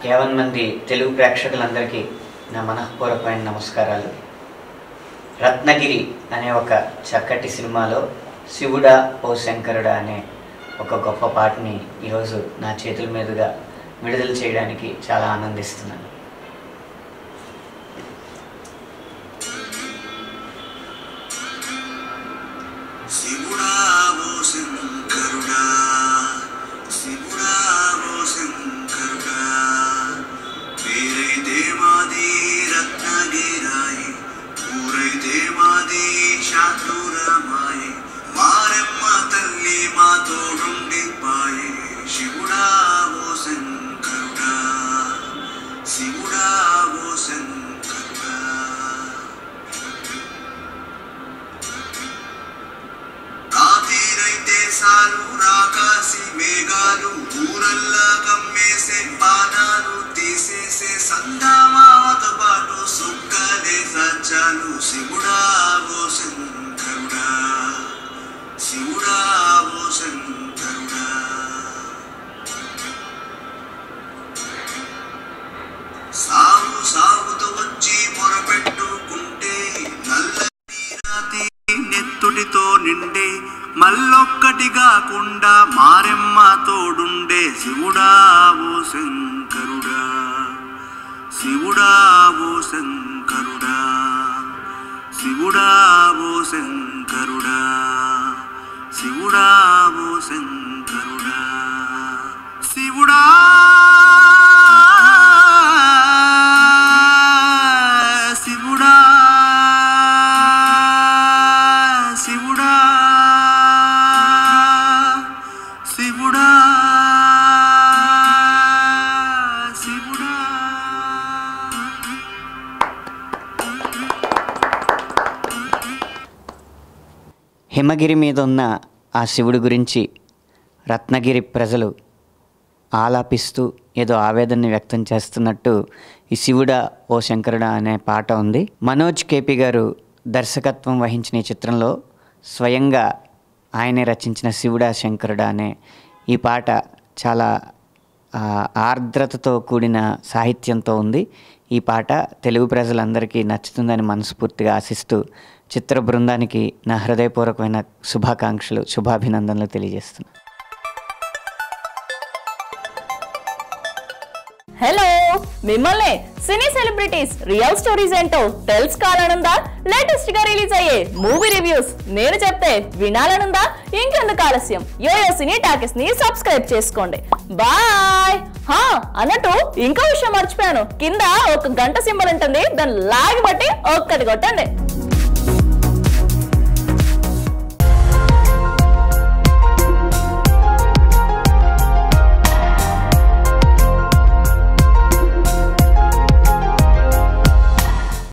యావన్ మంది తెలుగు ప్రేక్షకులందరికీ నా మనఃపూర్వకమైన నమస్కారాలు రత్నగిరి అనే ఒక చక్కటి సినిమాలో శివుడా ఓ శంకరుడా అనే ఒక గొప్ప పాటని ఈరోజు నా చేతుల మీదుగా విడుదల చేయడానికి చాలా ఆనందిస్తున్నాను శివుడా ఓ శంకరుడా శివుడా ఓ శంకరుడా పేరైతే మాది రత్నగిరాయి ఊరైతే మాది శాంతురమాయి మారెమ్మ తల్లి మా తోడుండి పాయే శివుడా ఓ శంకరుడా శివుడా ఓ శంకరుడా రాత్రిరైతే సాలు రాకాసి మేఘాలు ఊరల్లా కమ్మేసే పానాలు తీసేసే సంగమావతో పాటు సుక్కలే సచ్చాలు శివుడా ఓ శంకరుడా శివుడా ఓ శంకరుడా సాగు సాగుతూ వచ్చి మొరపెట్టుకుంటే నల్ల రాతి నెత్తుడితో నిండే మల్లొక్కటి కాకుండా మారెమ్మ తోడుండే శివుడా ఓ శంకరుడా శివుడా ఓ శంకరుడా శివుడా ఓ శంకరుడా శివుడా ఓ శంకరుడా శివుడా శివుడా శివుడా శివుడా శివుడా హిమగిరి మీద ఉన్న ఆ శివుడి గురించి రత్నగిరి ప్రజలు ఆలాపిస్తూ ఏదో ఆవేదనని వ్యక్తం చేస్తున్నట్టు ఈ శివుడా ఓ శంకరుడా అనే పాట ఉంది మనోజ్ కేపీ గారు దర్శకత్వం వహించిన ఈ చిత్రంలో స్వయంగా ఆయనే రచించిన శివుడా శంకరుడా అనే ఈ పాట చాలా ఆ, ఆర్ద్రతతో కూడిన సాహిత్యంతో ఉంది ఈ పాట తెలుగు ప్రజలందరికీ నచ్చుతుందని మనస్ఫూర్తిగా ఆశిస్తూ చిత్ర బృందానికి నా హృదయపూర్వకమైన శుభాకాంక్షలు శుభాభినందనలు తెలియజేస్తున్నాను హలో మిమ్మల్ని సినీ సెలబ్రిటీస్ రియల్ స్టోరీస్ ఏంటో తెలుసుకోవాలనుందా లేటెస్ట్ గా రిలీజ్ అయ్యే మూవీ రివ్యూస్ నేను చెప్తే వినాలనుందా ఇంకెందుకు ఆలస్యం యోయో సినీ టాకెస్ ని సబ్స్క్రైబ్ చేసుకోండి బాయ్ హా అన్నట్టు ఇంకో విషయం మర్చిపోయాను కింద ఒక గంట సింబల్ ఉంటుంది దాన్ని లాగి బట్టి ఒక్కటి కొట్టండి